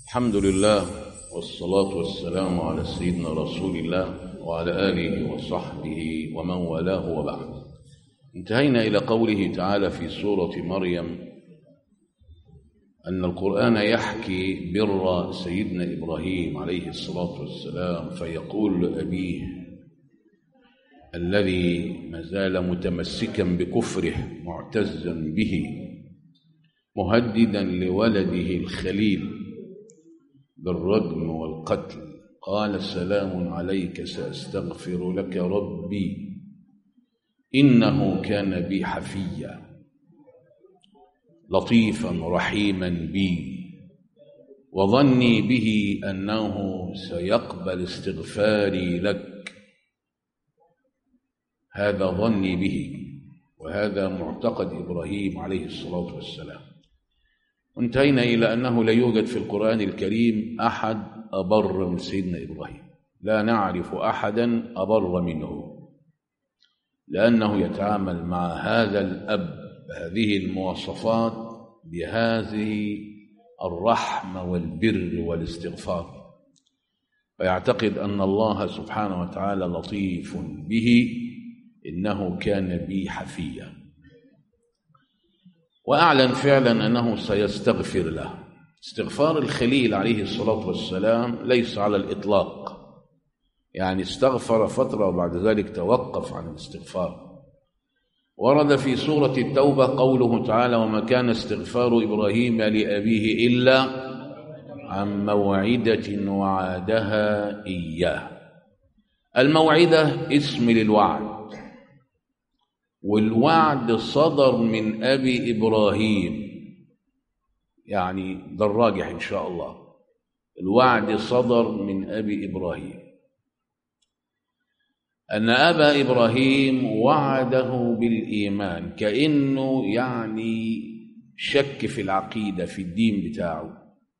الحمد لله والصلاة والسلام على سيدنا رسول الله وعلى آله وصحبه ومن والاه وبعد انتهينا إلى قوله تعالى في سورة مريم أن القرآن يحكي بر سيدنا إبراهيم عليه الصلاة والسلام فيقول لأبيه الذي ما زال متمسكا بكفره معتزا به مهددا لولده الخليل بالرجم والقتل قال سلام عليك سأستغفر لك ربي إنه كان بي حفيا لطيفا رحيما بي وظني به أنه سيقبل استغفاري لك هذا ظني به وهذا معتقد إبراهيم عليه الصلاة والسلام وانتهينا إلى أنه لا يوجد في القرآن الكريم أحد أبر من سيدنا إبراهيم لا نعرف أحدا أبر منه لأنه يتعامل مع هذا الأب بهذه المواصفات بهذه الرحمة والبر والاستغفار ويعتقد أن الله سبحانه وتعالى لطيف به إنه كان بي حفيا وأعلن فعلا أنه سيستغفر له استغفار الخليل عليه الصلاة والسلام ليس على الإطلاق يعني استغفر فترة وبعد ذلك توقف عن الاستغفار ورد في سورة التوبة قوله تعالى وما كان استغفار إبراهيم لأبيه إلا عن موعدة وعادها إياه الموعدة اسم للوعد والوعد صدر من أبي إبراهيم يعني ده الراجح إن شاء الله الوعد صدر من أبي إبراهيم أن أبا إبراهيم وعده بالإيمان كأنه يعني شك في العقيدة في الدين بتاعه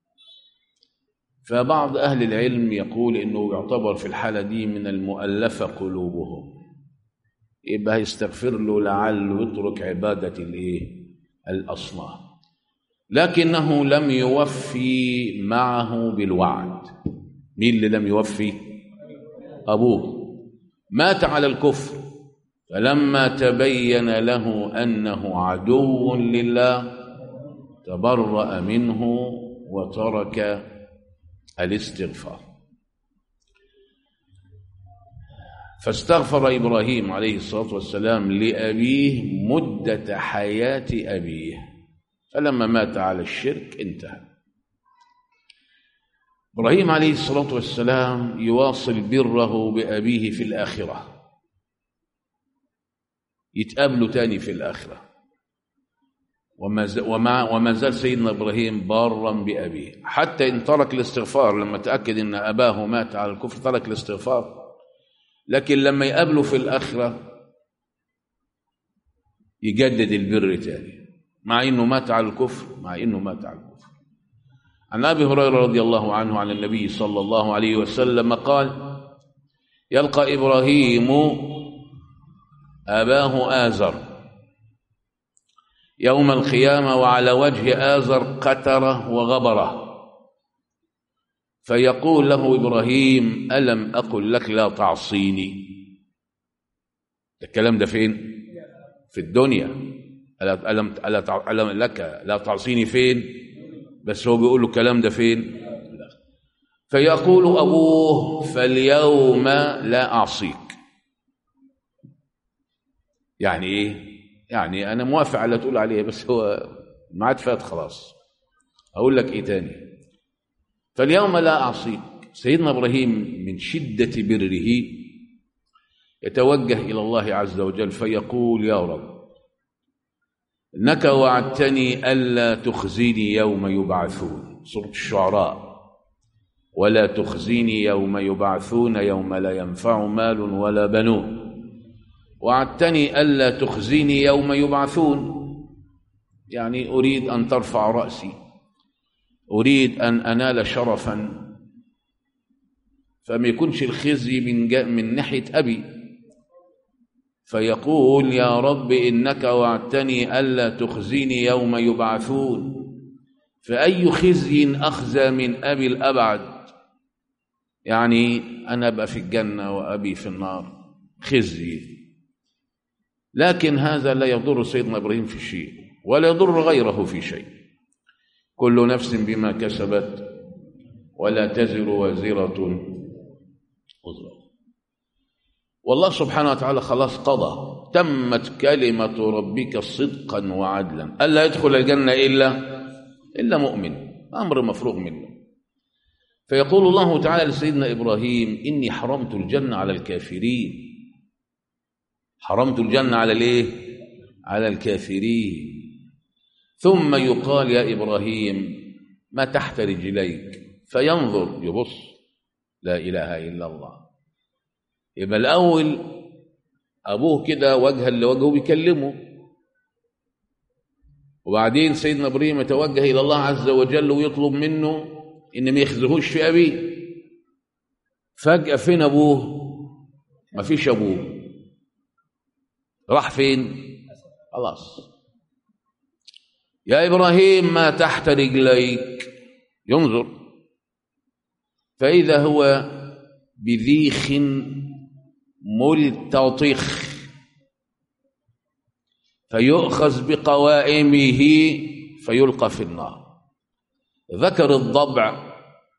فبعض أهل العلم يقول إنه يعتبر في الحالة دي من المؤلفة قلوبهم يبقى يستغفر له لعله يترك عبادة الإيه؟ الأصنام لكنه لم يوفي معه بالوعد مين اللي لم يوفي أبوه مات على الكفر فلما تبين له أنه عدو لله تبرأ منه وترك الاستغفار فاستغفر إبراهيم عليه الصلاة والسلام لأبيه مدة حياة أبيه فلما مات على الشرك انتهى إبراهيم عليه الصلاة والسلام يواصل بره بأبيه في الآخرة يتقابلوا تاني في الآخرة وما, وما زال سيدنا إبراهيم بارا بأبيه حتى إن ترك الاستغفار لما تأكد أن أباه مات على الكفر ترك الاستغفار لكن لما يقابله في الآخرة يجدد البر تاني مع إنه مات على الكفر مع إنه مات على الكفر عن أبي هريرة رضي الله عنه عن النبي صلى الله عليه وسلم قال يلقى إبراهيم أباه آزر يوم القيامة وعلى وجه آزر قتره وغبره فيقول له إبراهيم ألم أقل لك لا تعصيني الكلام ده فين في الدنيا ألم, ألم لك لا تعصيني فين بس هو بيقول له الكلام ده فين فيقول أبوه فاليوم لا أعصيك يعني إيه يعني أنا موافق على تقول عليه بس هو الميعاد فات خلاص أقول لك إيه تاني فاليوم لا أعصيك سيدنا إبراهيم من شدة بره يتوجه إلى الله عز وجل فيقول يا رب إنك وعدتني ألا تخزيني يوم يبعثون سورة الشعراء ولا تخزيني يوم يبعثون يوم لا ينفع مال ولا بنون وعدتني ألا تخزيني يوم يبعثون يعني أريد أن ترفع رأسي أريد أن أنال شرفا فما يكونش الخزي من, من ناحية أبي فيقول يا رب إنك وعدتني ألا تخزيني يوم يبعثون فأي خزي أخزى من أبي الأبعد يعني أنا أبقى في الجنة وأبي في النار خزي لكن هذا لا يضر سيدنا إبراهيم في شيء ولا يضر غيره في شيء كل نفس بما كسبت ولا تزر وازرة وزر والله سبحانه وتعالى خلاص قضى تمت كلمة ربك صدقا وعدلا ألا يدخل الجنة إلا إلا مؤمن أمر مفروغ منه فيقول الله تعالى لسيدنا إبراهيم إني حرمت الجنة على الكافرين حرمت الجنة على الإيه؟ على الكافرين ثم يقال يا إبراهيم ما تحت رجليك فينظر يبص لا إله إلا الله يبقى الأول أبوه كده وجها لوجهه بيكلمه وبعدين سيدنا إبراهيم يتوجه إلى الله عز وجل ويطلب منه إن ما يخزهوش في أبيه فجأة فين أبوه ما فيش أبوه راح فين خلاص يا إبراهيم ما تحت رجليك ينظر فإذا هو بذيخ ملتطخ فيؤخذ بقوائمه فيلقى في النار ذكر الضبع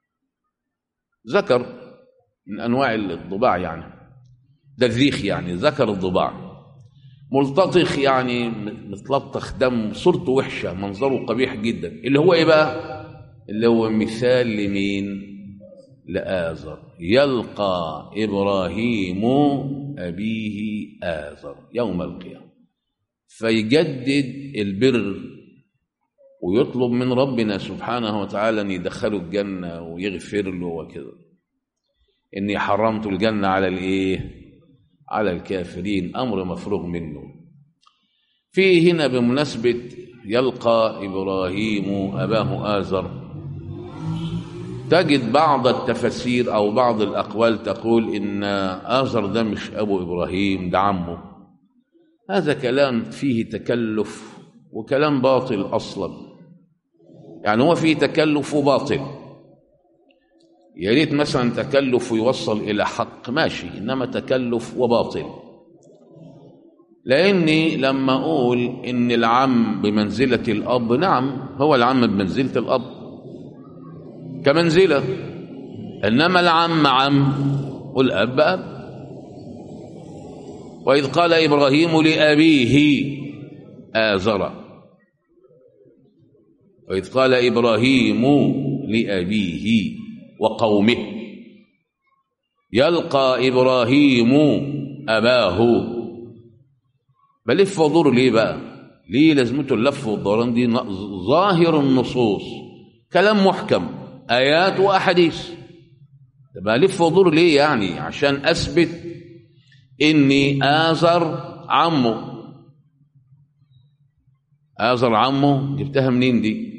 ذكر من أنواع الضباع يعني ده الذيخ يعني ذكر الضباع ملتطخ يعني متلطخ دم صورته وحشة منظره قبيح جدا اللي هو ايه بقى اللي هو مثال لمين لآزر يلقى إبراهيم أبيه آزر يوم القيامة فيجدد البر ويطلب من ربنا سبحانه وتعالى أن يدخله الجنة ويغفر له وكذا إني حرمت الجنة على الإيه على الكافرين أمر مفروغ منه في هنا بمناسبة يلقى إبراهيم أباه آزر تجد بعض التفاسير أو بعض الأقوال تقول إن آزر ده مش أبو إبراهيم ده عمه هذا كلام فيه تكلف وكلام باطل أصلا يعني هو فيه تكلف وباطل يا ريت مثلا تكلف يوصل إلى حق ماشي إنما تكلف وباطل لأني لما أقول إن العم بمنزلة الأب نعم هو العم بمنزلة الأب كمنزلة إنما العم عم والأب أب وإذ قال إبراهيم لأبيه آزر وإذ قال إبراهيم لأبيه وقومه يلقى إبراهيم أباه بلف ودور ليه بقى ليه لازمته اللف والدوران دي ظاهر النصوص كلام محكم آيات وأحاديث طب ألف ودور ليه يعني عشان أثبت إني آزر عمه آزر عمه جبتها منين دي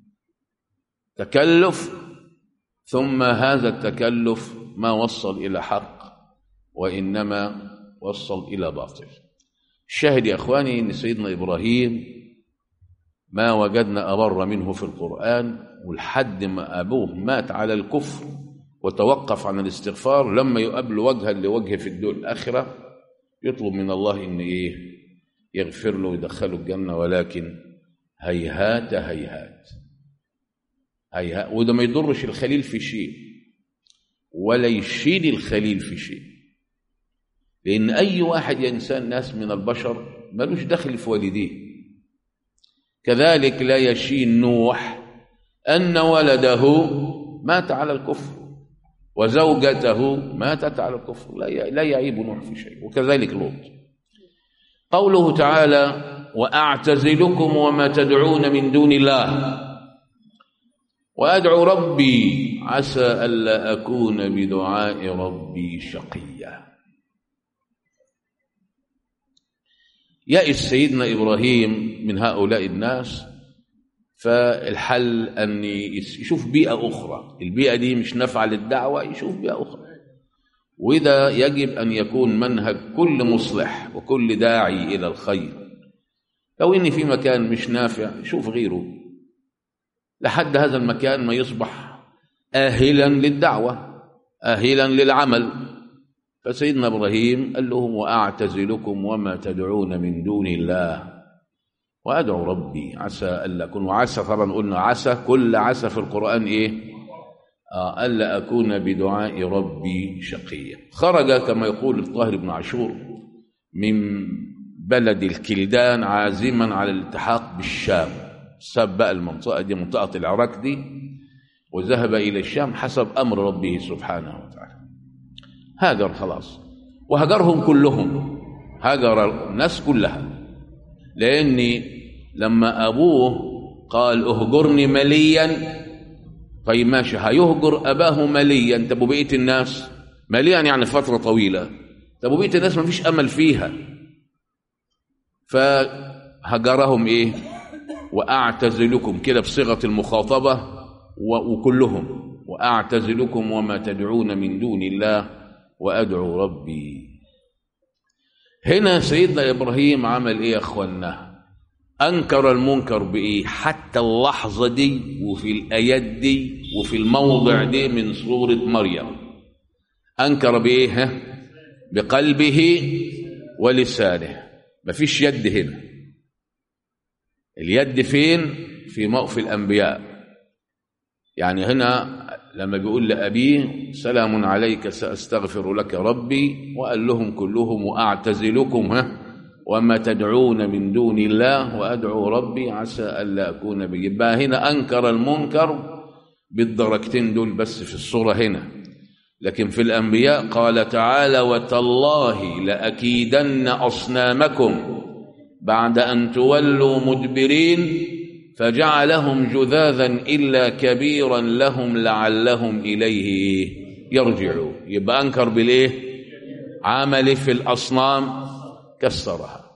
تكلف ثم هذا التكلف ما وصل إلى حق وإنما وصل إلى باطل الشاهد يا أخواني أن سيدنا إبراهيم ما وجدنا أبر منه في القرآن ولحد ما أبوه مات على الكفر وتوقف عن الاستغفار لما يقابل وجها لوجه في الدول الآخرة يطلب من الله إن إيه يغفر له ويدخله الجنة ولكن هيهات هيهات هيهات وده ما يضرش الخليل في شيء ولا يشيل الخليل في شيء لأن أي واحد يا إنسان ناس من البشر ملوش دخل في والديه كذلك لا يشين نوح أن ولده مات على الكفر وزوجته ماتت على الكفر لا يعيب نوح في شيء وكذلك لوط قوله تعالى وأعتزلكم وما تدعون من دون الله وأدعو ربي عسى ألا أكون بدعاء ربي شقيا يأس سيدنا إبراهيم من هؤلاء الناس فالحل أن يشوف بيئة أخرى البيئة دي مش نافعة للدعوة يشوف بيئة أخرى وده يجب أن يكون منهج كل مصلح وكل داعي إلى الخير لو إن في مكان مش نافع يشوف غيره لحد هذا المكان ما يصبح آهلا للدعوة آهلا للعمل فسيدنا إبراهيم قال لهم وأعتزلكم وما تدعون من دون الله وأدعو ربي عسى ألا أكون وعسى طبعا قلنا عسى كل عسى في القرآن إيه آه ألا أكون بدعاء ربي شقيا خرج كما يقول الطاهر بن عاشور من بلد الكلدان عازما على الالتحاق بالشام ساب بقى المنطقة دي منطقة العراق دي وذهب إلى الشام حسب أمر ربه سبحانه وتعالى هاجر خلاص وهجرهم كلهم هاجر الناس كلها لأن لما أبوه قال اهجرني مليا طيب ماشي هيهجر أباه مليا طب وبقية الناس مليا يعني فترة طويلة طب وبقية الناس ما فيش أمل فيها فهجرهم إيه وأعتزلكم كده بصيغة المخاطبة وكلهم وأعتزلكم وما تدعون من دون الله وأدعو ربي هنا سيدنا إبراهيم عمل إيه يا أخوانا أنكر المنكر بإيه حتى اللحظة دي وفي الآيات دي وفي الموضع دي من سورة مريم أنكر بإيه ها؟ بقلبه ولسانه مفيش يد هنا اليد فين في موقف الأنبياء يعني هنا لما بيقول لأبيه سلام عليك سأستغفر لك ربي وقال لهم كلهم وأعتزلكم ها وما تدعون من دون الله وأدعو ربي عسى ألا أكون بجبا هنا أنكر المنكر بالدرجتين دول بس في الصورة هنا لكن في الأنبياء قال تعالى وتالله لأكيدن أصنامكم بعد أن تولوا مدبرين فجعلهم جذاذا إلا كبيرا لهم لعلهم إليه يرجعوا يبقى أنكر بالإيه عمل في الأصنام كسرها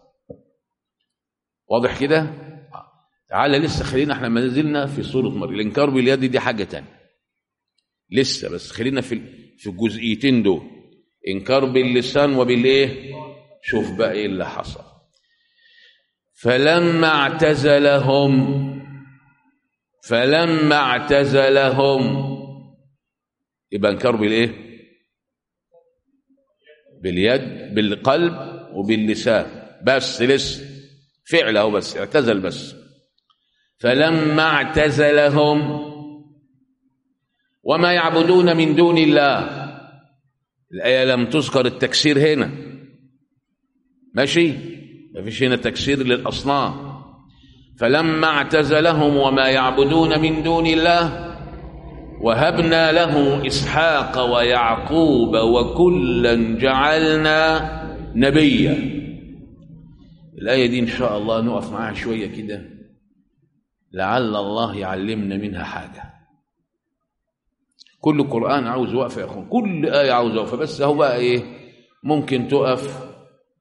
واضح كده تعالى لسه خلينا احنا ما نزلنا في سورة مريم الإنكار باليد دي حاجة تانية لسه بس خلينا في في الجزئيتين دول إنكار باللسان وبالإيه شوف بقى إيه اللي حصل فلما اعتزلهم فلما اعتزلهم يبقى انكار بالايه باليد بالقلب وباللسان بس لسه فعل اهو بس اعتزل بس فلما اعتزلهم وما يعبدون من دون الله الآية لم تذكر التكسير هنا ماشي ما فيش هنا تكسير للأصنام فلما اعتزلهم وما يعبدون من دون الله وهبنا له إسحاق ويعقوب وكلا جعلنا نبيا الآية دي إن شاء الله نقف معاها شوية كده لعل الله يعلمنا منها حاجة كل قرآن عاوز وقفة يا أخوان كل آية عاوز وقفة بس هو بقى إيه ممكن تقف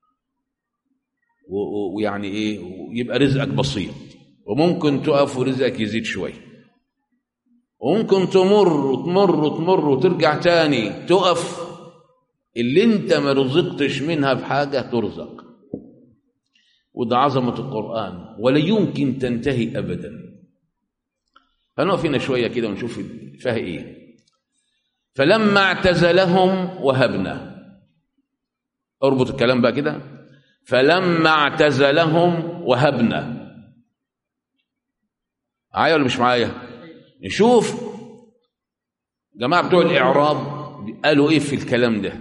ويعني ايه يبقى رزقك بسيط وممكن تقف ورزقك يزيد شويه وممكن تمر تمر تمر وترجع تاني تقف اللي انت ما رزقتش منها بحاجه ترزق وده عظمه القران ولا يمكن تنتهي ابدا فنقف هنا شويه كده ونشوف فيها ايه فلما اعتزلهم وهبنا اربط الكلام بقى كده فلما اعتزلهم وهبنا معايا ولا مش معايا نشوف جماعة بتوع الإعراب قالوا إيه في الكلام ده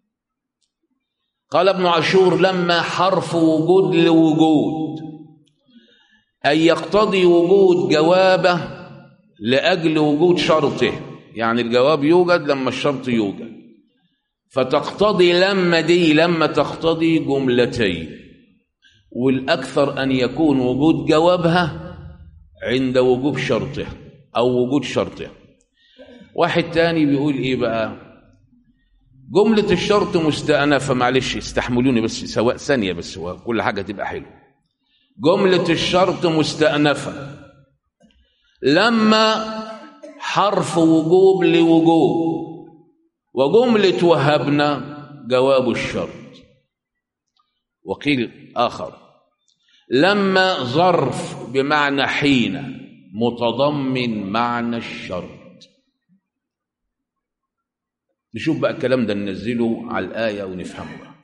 قال ابن عاشور لما حرف وجود لوجود أي يقتضي وجود جوابه لأجل وجود شرطه يعني الجواب يوجد لما الشرط يوجد فتقتضي لما دي لما تقتضي جملتين والأكثر أن يكون وجود جوابها عند وجوب شرطه أو وجود شرطه واحد تاني بيقول إيه بقى جملة الشرط مستأنفة معلش استحملوني بس سواء ثانية بس كل حاجة تبقى حلوة جملة الشرط مستأنفة لما حرف وجوب لوجوب وجملة وهبنا جواب الشرط وقيل آخر لما ظرف بمعنى حين متضمن معنى الشرط نشوف بقى الكلام ده ننزله على الآية ونفهمه بقى.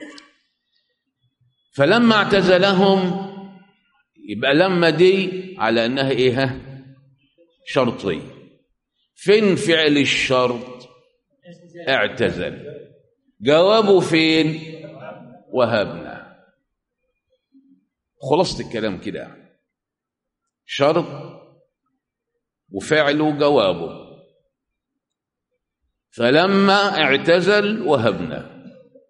فلما اعتزلهم يبقى لما دي على انها ايه ها شرطيه فين فعل الشرط اعتزل جوابه فين وهبنا خلاصة الكلام كده شرط وفعله جوابه فلما اعتزل وهبنا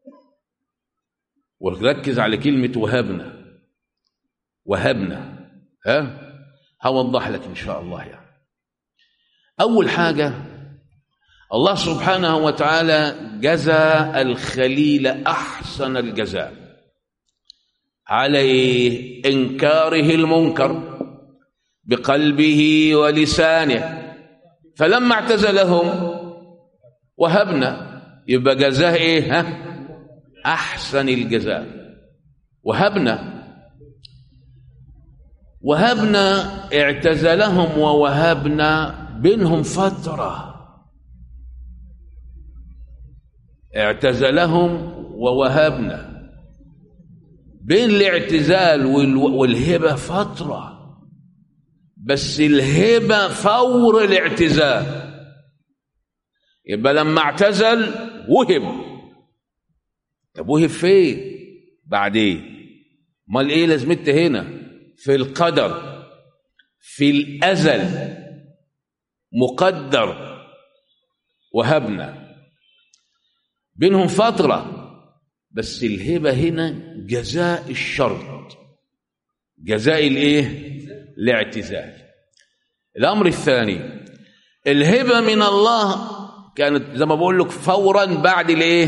وركز على كلمة وهبنا وهبنا ها هوضح لك إن شاء الله يعني أول حاجة الله سبحانه وتعالى جزى الخليل أحسن الجزاء على إيه؟ إنكاره المنكر بقلبه ولسانه فلما اعتزلهم وهبنا يبقى جزاه ايه ها احسن الجزاء وهبنا وهبنا اعتزلهم ووهبنا بينهم فتره اعتزلهم ووهبنا بين الاعتزال والهبه فتره بس الهبه فور الاعتزال يبقى لما اعتزل وهب طب وهب فين بعدين امال ايه لازمتها هنا في القدر في الازل مقدر وهبنا بينهم فتره بس الهبه هنا جزاء الشرط جزاء الايه الاعتزال الامر الثاني الهبه من الله كانت زي ما بقول لك فورا بعد الايه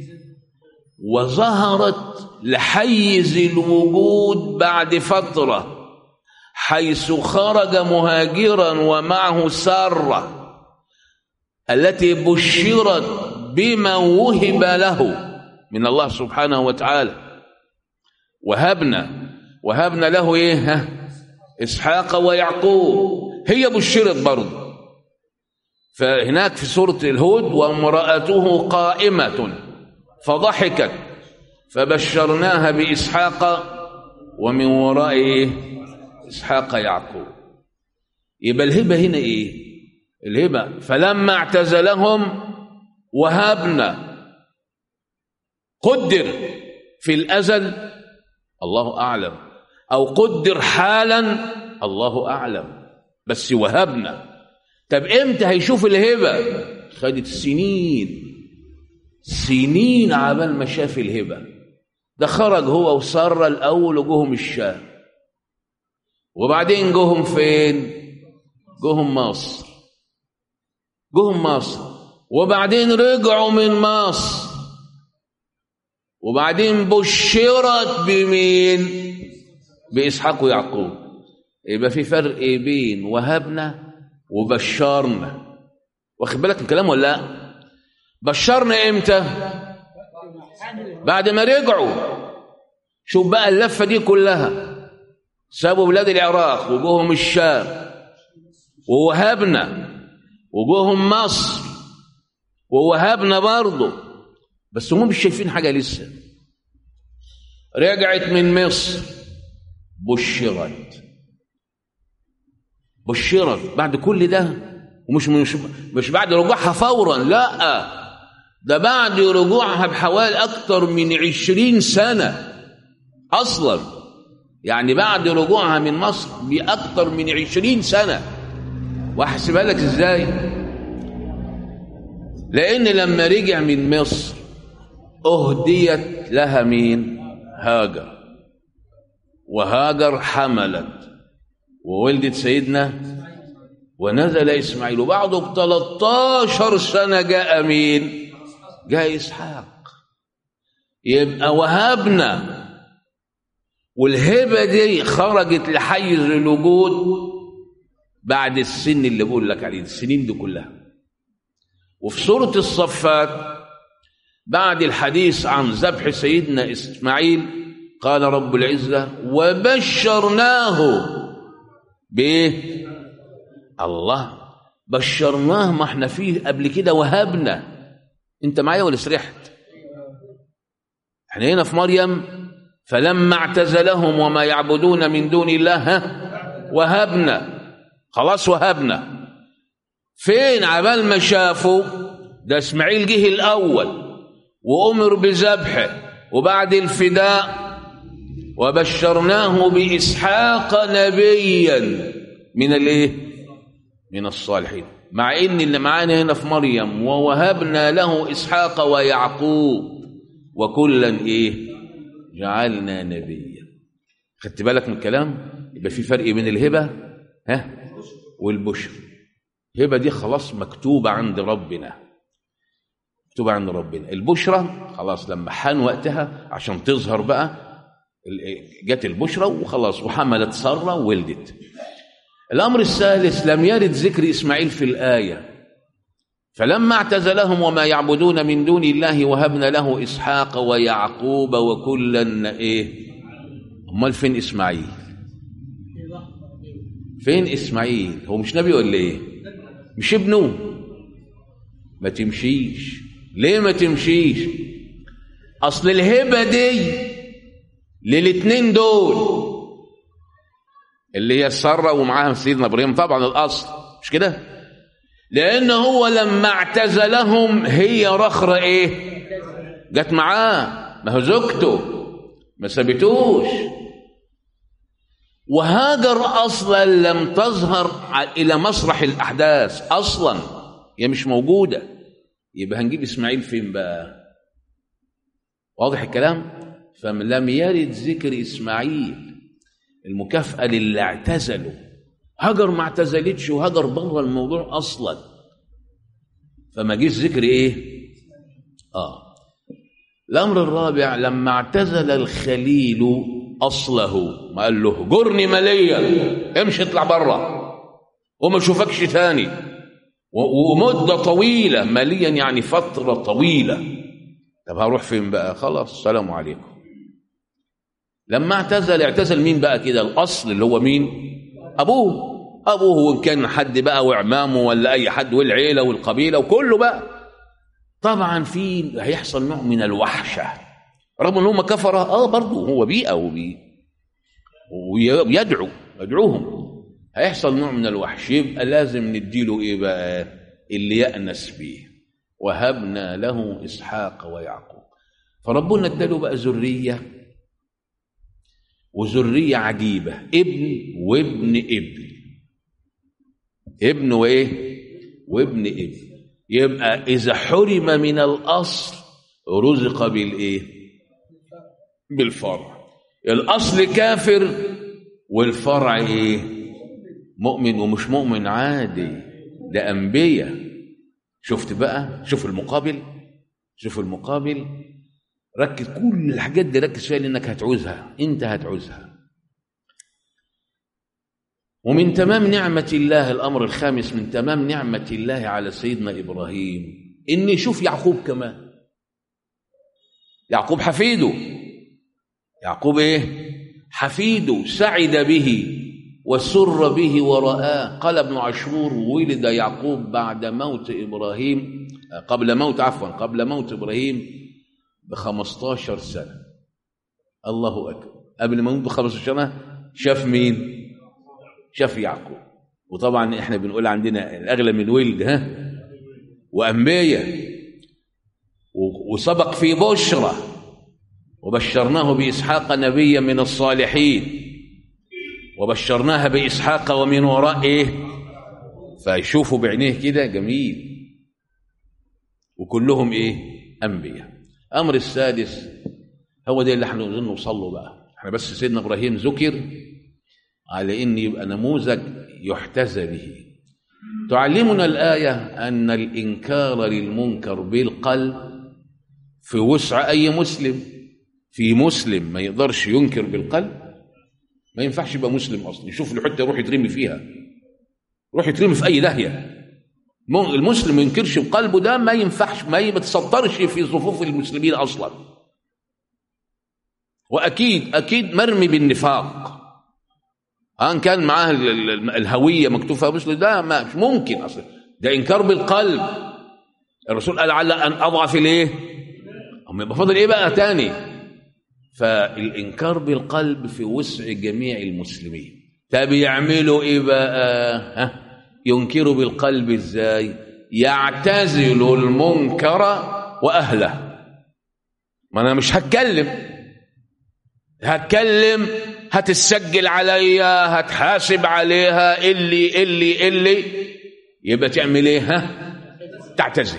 وظهرت لحيز الوجود بعد فتره حيث خرج مهاجرا ومعه ساره التي بشرت بما وهب له من الله سبحانه وتعالى وهبنا وهبنا له ايه ها اسحاق ويعقوب هي بشرت برضه فهناك في سورة الهود وامرأته قائمة فضحكت فبشرناها بإسحاق ومن وراء إيه؟ إسحاق يعقوب يبقى الهبة هنا إيه الهبة فلما اعتزلهم وهبنا قدر في الأزل الله أعلم أو قدر حالا الله أعلم بس وهبنا طب امتى هيشوف الهبه خدت سنين سنين عبال ما شاف الهبه ده خرج هو وساره الاول وجوهم الشام وبعدين جوهم فين جوهم مصر جوهم مصر وبعدين رجعوا من مصر وبعدين بشرت بمين باسحاق ويعقوب يبقى في فرق بين وهبنا وبشرنا واخد بالك من الكلام ولا لا بشرنا امتى بعد ما رجعوا شوف بقى اللفه دي كلها سابوا بلاد العراق وجوهم الشام ووهبنا وجوهم مصر ووهبنا برضه بس هم مش شايفين حاجه لسه رجعت من مصر بشرت بشرت بعد كل ده ومش مش مش بعد رجوعها فورا لا ده بعد رجوعها بحوالي أكتر من عشرين سنة أصلا يعني بعد رجوعها من مصر بأكتر من عشرين سنة وأحسبها لك إزاي لأن لما رجع من مصر أهديت لها مين هاجر وهاجر حملت وولدت سيدنا ونزل إسماعيل وبعده ب 13 سنة جاء مين جاء إسحاق يبقى وهبنا والهبة دي خرجت لحيز الوجود بعد السن اللي بقول لك عليه السنين دي كلها وفي سورة الصفات بعد الحديث عن ذبح سيدنا إسماعيل قال رب العزة وبشرناه بإيه؟ الله بشرناه ما احنا فيه قبل كده وهبنا انت معايا ولا سرحت احنا هنا في مريم فلما اعتزلهم وما يعبدون من دون الله ها وهبنا خلاص وهبنا فين عبال ما شافوا ده اسماعيل جه الاول وامر بذبحه وبعد الفداء وبشرناه باسحاق نبيا من الايه من الصالحين مع ان اللي معانا هنا في مريم ووهبنا له اسحاق ويعقوب وكلا ايه جعلنا نبيا خدت بالك من الكلام يبقى في فرق بين الهبه ها والبشر الهبه دي خلاص مكتوبه عند ربنا مكتوبه عند ربنا البشرى خلاص لما حان وقتها عشان تظهر بقى جت البشرى وخلاص وحملت ساره وولدت الامر الثالث لم يرد ذكر اسماعيل في الايه فلما اعتزلهم وما يعبدون من دون الله وهبنا له اسحاق ويعقوب وكلا ايه امال فين اسماعيل فين اسماعيل هو مش نبي ولا ايه مش ابنه ما تمشيش ليه ما تمشيش اصل الهبه دي للاتنين دول اللي هي ساره ومعاها سيدنا ابراهيم طبعا الاصل مش كده لان هو لما اعتزلهم هي رخرة ايه جت معاه ما هو زوجته ما سابتوش وهاجر اصلا لم تظهر الى مسرح الاحداث اصلا هي مش موجوده يبقى هنجيب اسماعيل فين بقى واضح الكلام فلم يرد ذكر اسماعيل المكافاه للي اعتزلوا هاجر ما اعتزلتش وهاجر بره الموضوع اصلا فما جيش ذكر ايه اه الامر الرابع لما اعتزل الخليل اصله ما قال له جرني ماليا امشي اطلع بره وما اشوفكش تاني ومده طويله ماليا يعني فتره طويله طب هروح فين بقى خلاص السلام عليكم لما اعتزل اعتزل مين بقى كده الاصل اللي هو مين ابوه ابوه وان كان حد بقى وعمامه ولا اي حد والعيله والقبيله وكله بقى طبعا في هيحصل نوع من الوحشه رغم ان هم كفره اه برضه هو بيئه وبي ويدعو يدعوهم هيحصل نوع من الوحش يبقى لازم نديله ايه بقى اللي يأنس بيه وهبنا له اسحاق ويعقوب فربنا اداله بقى ذريه وذريه عجيبه ابن وابن ابن ابن وايه وابن ابن يبقى اذا حرم من الاصل رزق بالايه بالفرع الاصل كافر والفرع ايه مؤمن ومش مؤمن عادي ده انبياء شفت بقى شوف المقابل شوف المقابل ركز كل الحاجات دي ركز فيها لانك هتعوزها انت هتعوزها ومن تمام نعمة الله الأمر الخامس من تمام نعمة الله على سيدنا إبراهيم إن يشوف يعقوب كمان يعقوب حفيده يعقوب إيه حفيده سعد به وسر به ورآه قال ابن عاشور ولد يعقوب بعد موت إبراهيم قبل موت عفوا قبل موت إبراهيم بخمستاشر سنة الله أكبر قبل ما يموت بخمستاشر سنة شاف مين شاف يعقوب وطبعا احنا بنقول عندنا الاغلى من ولد ها وانبياء وسبق في بشرى وبشرناه باسحاق نبيا من الصالحين وبشرناها باسحاق ومن وراء ايه فيشوفوا بعينيه كده جميل وكلهم ايه انبياء امر السادس هو ده اللي احنا عايزين نوصل له بقى احنا بس سيدنا ابراهيم ذكر على ان يبقى نموذج يحتذى به تعلمنا الايه ان الانكار للمنكر بالقلب في وسع اي مسلم في مسلم ما يقدرش ينكر بالقلب ما ينفعش يبقى مسلم اصلا يشوف له حته يروح يترمي فيها يروح يترمي في اي داهيه المسلم ما ينكرش بقلبه ده ما ينفعش ما يتصدرش في صفوف المسلمين اصلا واكيد اكيد مرمي بالنفاق ان كان معاه ال- ال- الهويه مكتوب فيها مسلم ده ما مش ممكن اصلا ده انكار بالقلب الرسول قال على ان اضعف الايه هم يبقى فاضل ايه بقى تاني فالانكار بالقلب في وسع جميع المسلمين طب يعملوا ايه بقى ها ينكروا بالقلب ازاي يعتزل المنكر واهله ما انا مش هتكلم هتكلم هتسجل عليا هتحاسب عليها اللي اللي اللي يبقى تعمل ايه ها تعتزل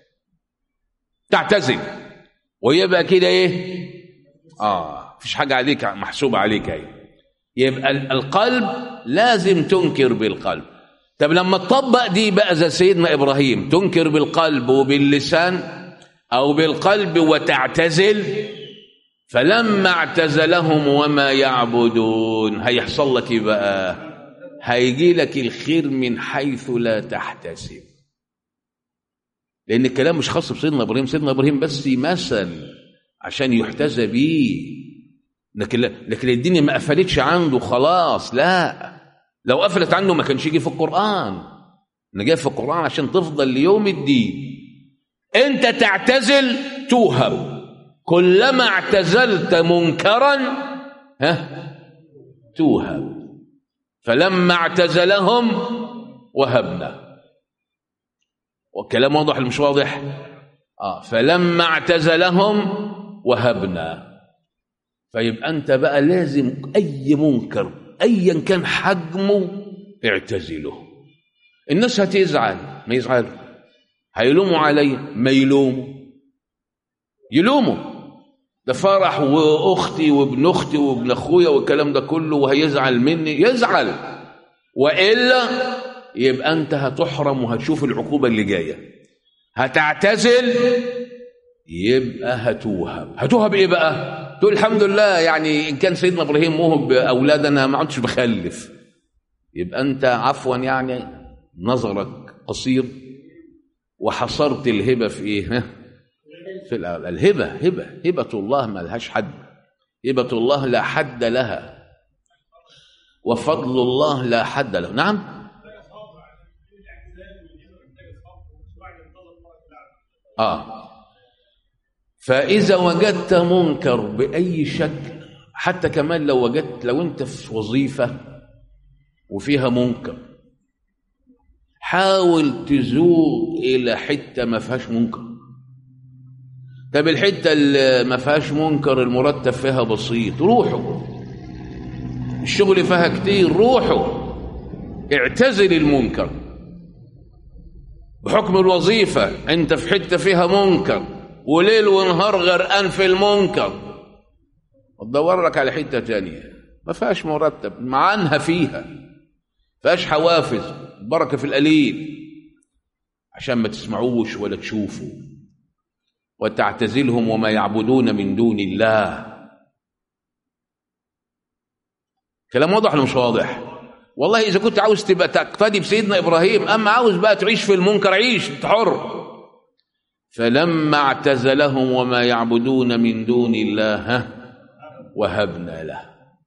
تعتزل ويبقى كده ايه اه مفيش حاجه عليك محسوبه عليك اهي يبقى ال- القلب لازم تنكر بالقلب طب لما تطبق دي بقى زي سيدنا ابراهيم تنكر بالقلب وباللسان او بالقلب وتعتزل فلما اعتزلهم وما يعبدون هيحصل لك ايه بقى هيجي لك الخير من حيث لا تحتسب لان الكلام مش خاص بسيدنا ابراهيم سيدنا ابراهيم بس مثل عشان يحتذى بيه لكن لكن الدنيا ما قفلتش عنده خلاص لا لو قفلت عنه ما كانش يجي في القران انا جاي في القران عشان تفضل ليوم الدين انت تعتزل توهب كلما اعتزلت منكرا ها توهب فلما اعتزلهم وهبنا والكلام واضح ولا مش واضح اه فلما اعتزلهم وهبنا فيبقى انت بقى لازم اي منكر ايا كان حجمه اعتزله الناس هتزعل ما يزعل هيلوموا علي ما يلوموا يلوموا ده فرح واختي وابن اختي وابن اخويا والكلام ده كله وهيزعل مني يزعل والا يبقى انت هتحرم وهتشوف العقوبه اللي جايه هتعتزل يبقى هتوهب هتوهب ايه بقى تقول الحمد لله يعني ان كان سيدنا ابراهيم موهب باولاد انا ما عدتش بخلف يبقى انت عفوا يعني نظرك قصير وحصرت الهبه في ايه ها؟ في الأول. الهبه هبه هبه الله ما لهاش حد هبه الله لا حد لها وفضل الله لا حد له نعم اه فاذا وجدت منكر باي شكل حتى كمان لو وجدت لو انت في وظيفه وفيها منكر حاول تزوق الى حته ما فيهاش منكر طب الحته اللي ما فيهاش منكر المرتب فيها بسيط روحوا الشغل فيها كتير روحوا اعتزل المنكر بحكم الوظيفه انت في حته فيها منكر وليل ونهار غرقان في المنكر تدور لك على حته تانية ما فيهاش مرتب معنها فيها فيهاش حوافز بركه في القليل عشان ما تسمعوش ولا تشوفوا وتعتزلهم وما يعبدون من دون الله كلام واضح ولا مش واضح والله اذا كنت عاوز تبقى تقتدي بسيدنا ابراهيم اما عاوز بقى تعيش في المنكر عيش انت حر فلما اعتزلهم وما يعبدون من دون الله وهبنا له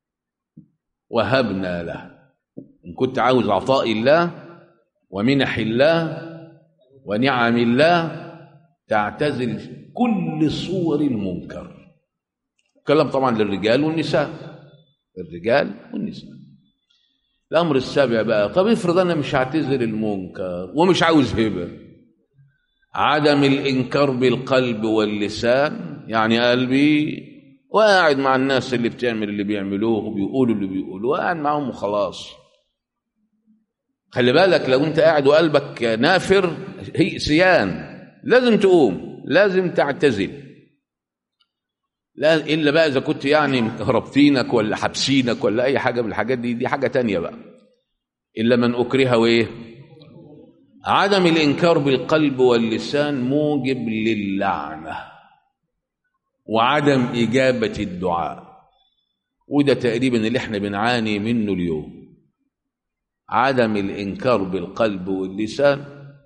وهبنا له ان كنت عاوز عطاء الله ومنح الله ونعم الله تعتزل كل صور المنكر كلام طبعا للرجال والنساء الرجال والنساء الامر السابع بقى طب افرض انا مش هعتذر المنكر ومش عاوز هبه عدم الانكار بالقلب واللسان يعني قلبي وقاعد مع الناس اللي بتعمل اللي بيعملوه وبيقولوا اللي بيقولوا وقاعد معاهم وخلاص خلي بالك لو انت قاعد وقلبك نافر هي سيان لازم تقوم لازم تعتزل لا الا بقى اذا كنت يعني رابطينك ولا حابسينك ولا اي حاجه من الحاجات دي دي حاجه تانية بقى الا من اكره وايه عدم الانكار بالقلب واللسان موجب للعنه وعدم اجابه الدعاء وده تقريبا اللي احنا بنعاني منه اليوم عدم الانكار بالقلب واللسان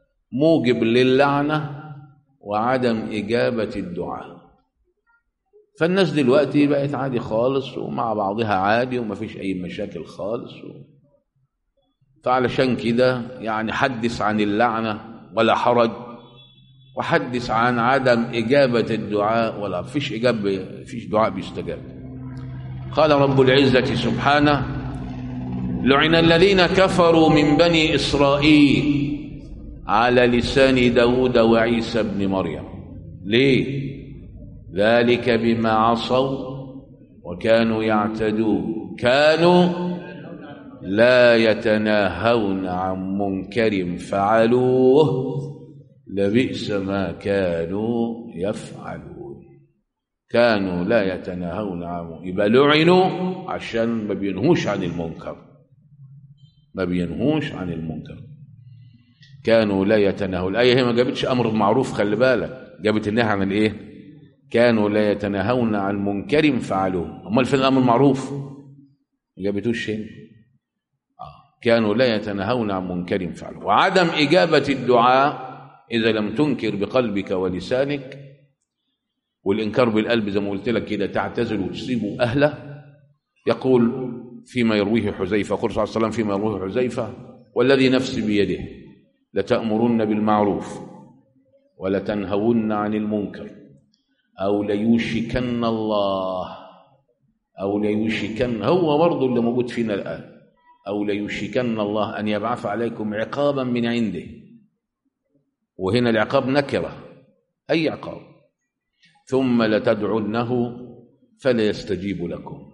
موجب للعنه وعدم اجابه الدعاء فالناس دلوقتي بقت عادي خالص ومع بعضها عادي ومفيش أي مشاكل خالص و... فعلشان كده يعني حدث عن اللعنة ولا حرج وحدث عن عدم إجابة الدعاء ولا فيش إجابة فيش دعاء بيستجاب قال رب العزة سبحانه لعن الذين كفروا من بني إسرائيل على لسان داود وعيسى بن مريم ليه ذلك بما عصوا وكانوا يعتدون كانوا لا يتناهون عن منكر فعلوه لبئس ما كانوا يفعلون كانوا لا يتناهون عن يبقى لعنوا عشان ما بينهوش عن المنكر ما بينهوش عن المنكر كانوا لا يتناهون الآية هي ما جابتش أمر بالمعروف خلي بالك جابت النهي عن الإيه كانوا لا يتناهون عن منكر فعلوه أمال فين الأمر المعروف ما جابتوش هنا كانوا لا يتناهون عن منكر فعلوه وعدم إجابة الدعاء إذا لم تنكر بقلبك ولسانك والإنكار بالقلب زي ما قلت لك كده تعتزل وتصيب أهله يقول فيما يرويه حذيفة قل صلى الله عليه وسلم فيما يرويه حذيفة والذي نفسي بيده لتأمرن بالمعروف ولتنهون عن المنكر أو ليوشكن الله أو ليوشكن هو برضه اللي موجود فينا الآن أو ليوشكن الله أن يبعث عليكم عقابا من عنده وهنا العقاب نكرة أي عقاب ثم لتدعنه فلا يستجيب لكم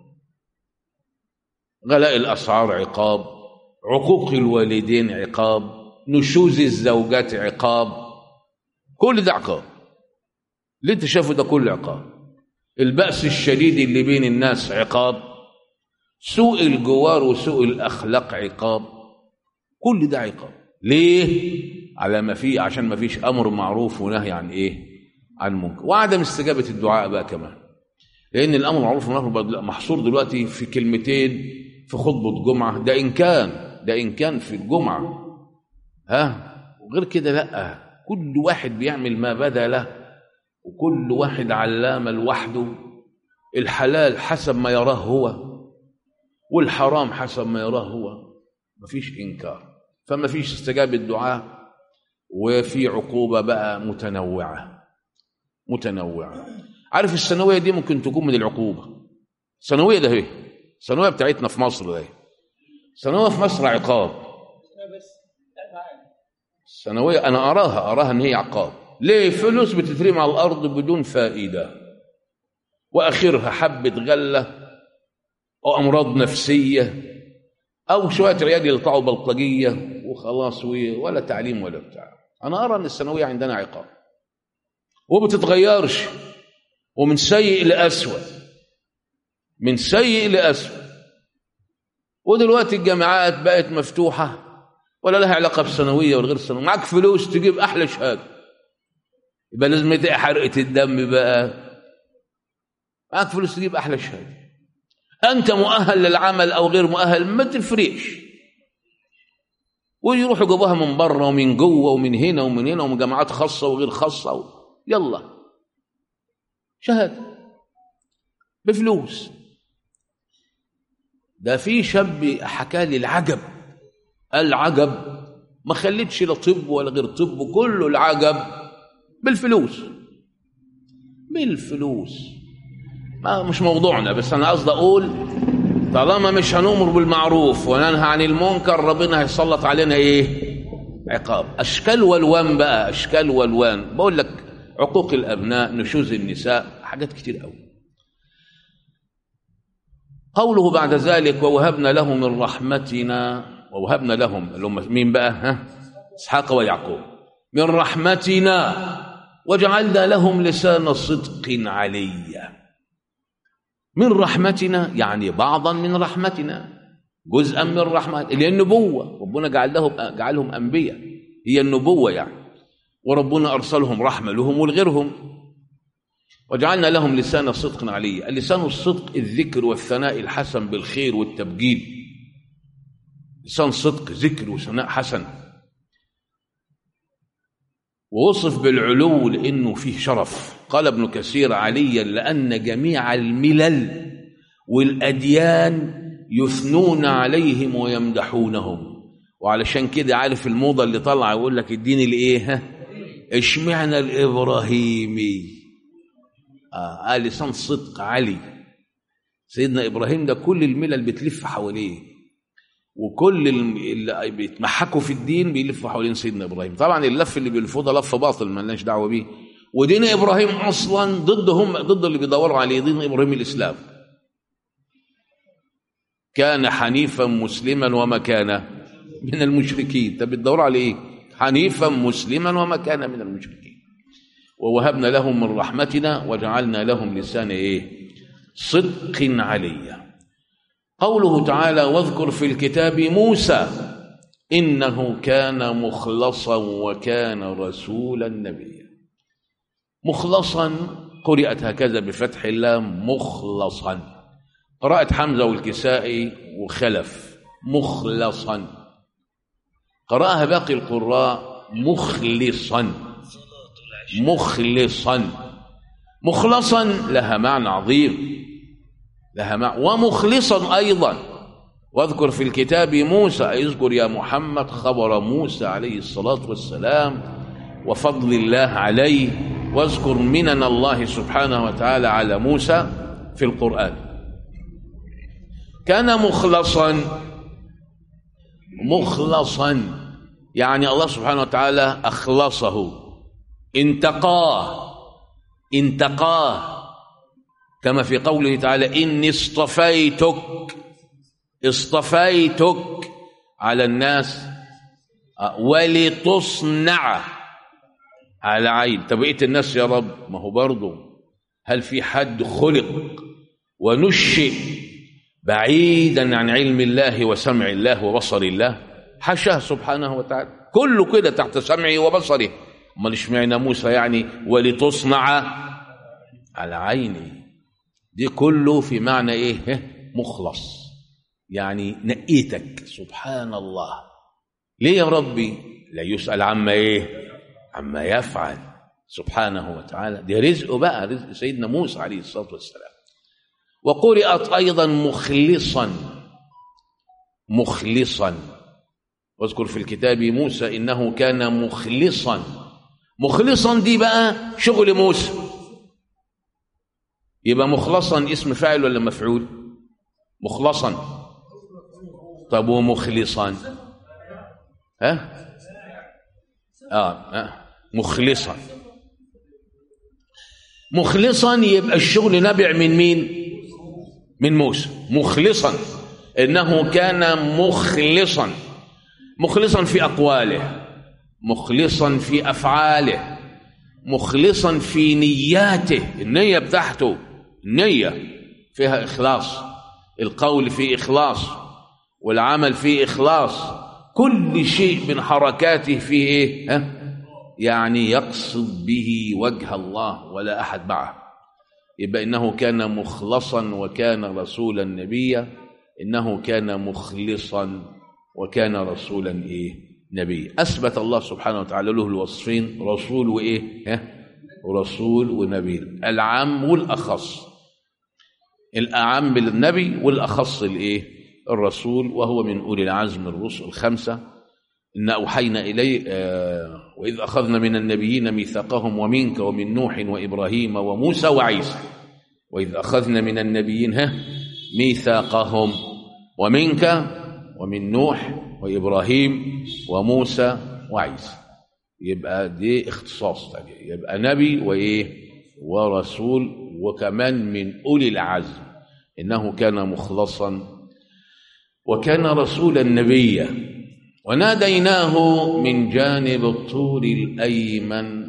غلاء الأسعار عقاب عقوق الوالدين عقاب نشوز الزوجات عقاب كل ده عقاب اللي انت شايفه ده كله عقاب البأس الشديد اللي بين الناس عقاب سوء الجوار وسوء الأخلاق عقاب كل ده عقاب ليه على ما في عشان ما فيش أمر معروف ونهي عن إيه عن منكر وعدم استجابة الدعاء بقى كمان لأن الأمر معروف والنهي محصور دلوقتي في كلمتين في خطبة جمعة ده إن كان ده إن كان في الجمعة ها وغير كده لأ كل واحد بيعمل ما بدا له وكل واحد علامة لوحده الحلال حسب ما يراه هو والحرام حسب ما يراه هو مفيش إنكار فما فيش استجابة الدعاء وفي عقوبة بقى متنوعة متنوعة عارف الثانوية دي ممكن تكون من العقوبة الثانوية ده هي الثانوية بتاعتنا في مصر ده الثانوية في مصر عقاب الثانوية أنا أراها أراها إن هي عقاب ليه فلوس بتترمي على الأرض بدون فائدة وآخرها حبة غلة أو أمراض نفسية أو شوية عيال يطلعوا بلطجية وخلاص ولا تعليم ولا بتاع أنا أرى أن الثانوية عندنا عقاب وبتتغيرش ومن سيء لأسوأ من سيء لأسوأ ودلوقتي الجامعات بقت مفتوحة ولا لها علاقة بالثانوية ولا غير الثانوية معاك فلوس تجيب أحلى شهادة يبقى لازم حرقة الدم بقى معاك فلوس تجيب أحلى شهادة أنت مؤهل للعمل أو غير مؤهل ما تفرقش ويروحوا جابوها من بره ومن جوه ومن هنا ومن هنا ومن جامعات خاصة وغير خاصة و... يلا شهادة بفلوس ده في شاب حكى لي العجب العجب ما خليتش لا طب ولا غير طب كله العجب بالفلوس بالفلوس ما مش موضوعنا بس انا قصدي اقول طالما مش هنؤمر بالمعروف وننهى عن المنكر ربنا هيسلط علينا ايه عقاب اشكال والوان بقى اشكال والوان بقول لك عقوق الابناء نشوز النساء حاجات كتير قوي قوله بعد ذلك ووهبنا لهم من رحمتنا ووهبنا لهم اللي هم مين بقى ها اسحاق ويعقوب من رحمتنا وجعلنا لهم لسان صدق عليا من رحمتنا يعني بعضا من رحمتنا جزءا من رحمة اللي هي النبوة ربنا جعل لهم جعلهم أنبياء هي النبوة يعني وربنا أرسلهم رحمة لهم ولغيرهم وجعلنا لهم لسان صدق عليا اللسان الصدق الذكر والثناء الحسن بالخير والتبجيل لسان صدق ذكر وثناء حسن ووصف بالعلو لأنه فيه شرف قال ابن كثير عليا لأن جميع الملل والأديان يثنون عليهم ويمدحونهم وعلشان كده عارف الموضة اللي طالعة يقول لك الدين الايه ها اشمعنى الإبراهيمي آه آه لسان صدق علي سيدنا إبراهيم ده كل الملل بتلف حواليه وكل اللي بيتمحكوا في الدين بيلفوا حوالين سيدنا ابراهيم طبعا اللف اللي بيلفوه ده لف باطل مالناش دعوه بيه ودين ابراهيم اصلا ضدهم ضد اللي بيدوروا عليه دين ابراهيم الاسلام كان حنيفا مسلما وما كان من المشركين انت بتدور على ايه حنيفا مسلما وما كان من المشركين ووهبنا لهم من رحمتنا وجعلنا لهم لسان ايه صدق عليا قوله تعالى واذكر في الكتاب موسى انه كان مخلصا وكان رسولا نبيا مخلصا قرات هكذا بفتح اللام مخلصا قراءة حمزة والكسائي وخلف مخلصا قرأها باقي القراء مخلصا مخلصا مخلصا لها معنى عظيم لها معنى ومخلصا أيضا واذكر في الكتاب موسى اذكر يا محمد خبر موسى عليه الصلاة والسلام وفضل الله عليه واذكر منن الله سبحانه وتعالى على موسى في القرآن كان مخلصا مخلصا يعني الله سبحانه وتعالى أخلصه انتقاه انتقاه كما في قوله تعالى إني اصطفيتك اصطفيتك على الناس ولتصنع على عين طب بقيه الناس يا رب ما هو برضه هل في حد خلق ونشئ بعيدا عن علم الله وسمع الله وبصر الله حاشاه سبحانه وتعالى كله كده تحت سمعه وبصره امال اشمعنى موسى يعني ولتصنع على عيني دي كله في معنى ايه مخلص يعني نقيتك سبحان الله ليه يا ربي لا يسأل عما ايه عما يفعل سبحانه وتعالى دي رزقه بقى رزق سيدنا موسى عليه الصلاة والسلام وقرأت أيضا مخلصا مخلصا واذكر في الكتاب موسى إنه كان مخلصا مخلصا دي بقى شغل موسى يبقى مخلصا اسم فاعل ولا مفعول مخلصا طب ومخلصا ها آه, آه. مخلصا مخلصا يبقى الشغل نابع من مين من موسى مخلصا انه كان مخلصا مخلصا في اقواله مخلصا في افعاله مخلصا في نياته النيه بتاعته النيه فيها اخلاص القول فيه اخلاص والعمل فيه اخلاص كل شيء من حركاته فيه ايه ها؟ يعني يقصد به وجه الله ولا احد معه يبقى انه كان مخلصا وكان رسولا نبيا انه كان مخلصا وكان رسولا ايه نبيا اثبت الله سبحانه وتعالى له الوصفين رسول وايه ها رسول ونبي العام والاخص الاعم النبي والاخص الايه الرسول وهو من اولي العزم الرسل الخمسه إن أوحينا إليه آه وإذ أخذنا من النبيين ميثاقهم ومنك ومن نوح وإبراهيم وموسى وعيسى وإذ أخذنا من النبيين ها ميثاقهم ومنك ومن نوح وإبراهيم وموسى وعيسى يبقى دي اختصاص تاني يبقى نبي وإيه ورسول وكمان من أولي العزم إنه كان مخلصا وكان رسولا نبيا وناديناه من جانب الطور الأيمن